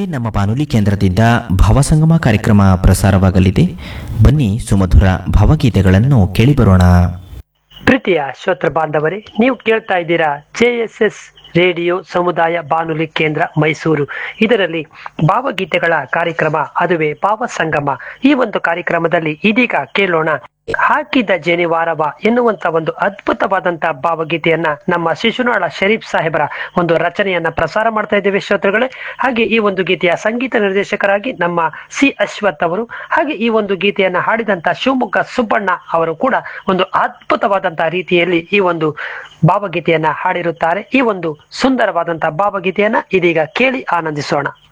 ನಮ್ಮ ಬಾನುಲಿ ಕೇಂದ್ರದಿಂದ ಭಾವಸಂಗಮ ಕಾರ್ಯಕ್ರಮ ಪ್ರಸಾರವಾಗಲಿದೆ ಬನ್ನಿ ಸುಮಧುರ ಭಾವಗೀತೆಗಳನ್ನು ಕೇಳಿಬರೋಣ ಪ್ರೀತಿಯ ಶ್ರೋತೃ ಬಾಂಧವರೇ ನೀವು ಕೇಳ್ತಾ ಇದ್ದೀರಾ ಜೆ ಎಸ್ ಎಸ್ ರೇಡಿಯೋ ಸಮುದಾಯ ಬಾನುಲಿ ಕೇಂದ್ರ ಮೈಸೂರು ಇದರಲ್ಲಿ ಭಾವಗೀತೆಗಳ ಕಾರ್ಯಕ್ರಮ ಅದುವೇ ಭಾವ ಸಂಗಮ ಈ ಒಂದು ಕಾರ್ಯಕ್ರಮದಲ್ಲಿ ಇದೀಗ ಕೇಳೋಣ ಹಾಕಿದ ಜನಿವಾರವ ಎನ್ನುವಂತ ಒಂದು ಅದ್ಭುತವಾದಂತಹ ಭಾವಗೀತೆಯನ್ನ ನಮ್ಮ ಶಿಶುನಾಳ ಶರೀಫ್ ಸಾಹೇಬರ ಒಂದು ರಚನೆಯನ್ನ ಪ್ರಸಾರ ಮಾಡ್ತಾ ಇದ್ದೇವೆ ಶ್ರೋತೃಗಳೇ ಹಾಗೆ ಈ ಒಂದು ಗೀತೆಯ ಸಂಗೀತ ನಿರ್ದೇಶಕರಾಗಿ ನಮ್ಮ ಸಿ ಅಶ್ವಥ್ ಅವರು ಹಾಗೆ ಈ ಒಂದು ಗೀತೆಯನ್ನ ಹಾಡಿದಂತ ಶಿವಮೊಗ್ಗ ಸುಬ್ಬಣ್ಣ ಅವರು ಕೂಡ ಒಂದು ಅದ್ಭುತವಾದಂತಹ ರೀತಿಯಲ್ಲಿ ಈ ಒಂದು ಭಾವಗೀತೆಯನ್ನ ಹಾಡಿರುತ್ತಾರೆ ಈ ಒಂದು ಸುಂದರವಾದಂತಹ ಭಾವಗೀತೆಯನ್ನ ಇದೀಗ ಕೇಳಿ ಆನಂದಿಸೋಣ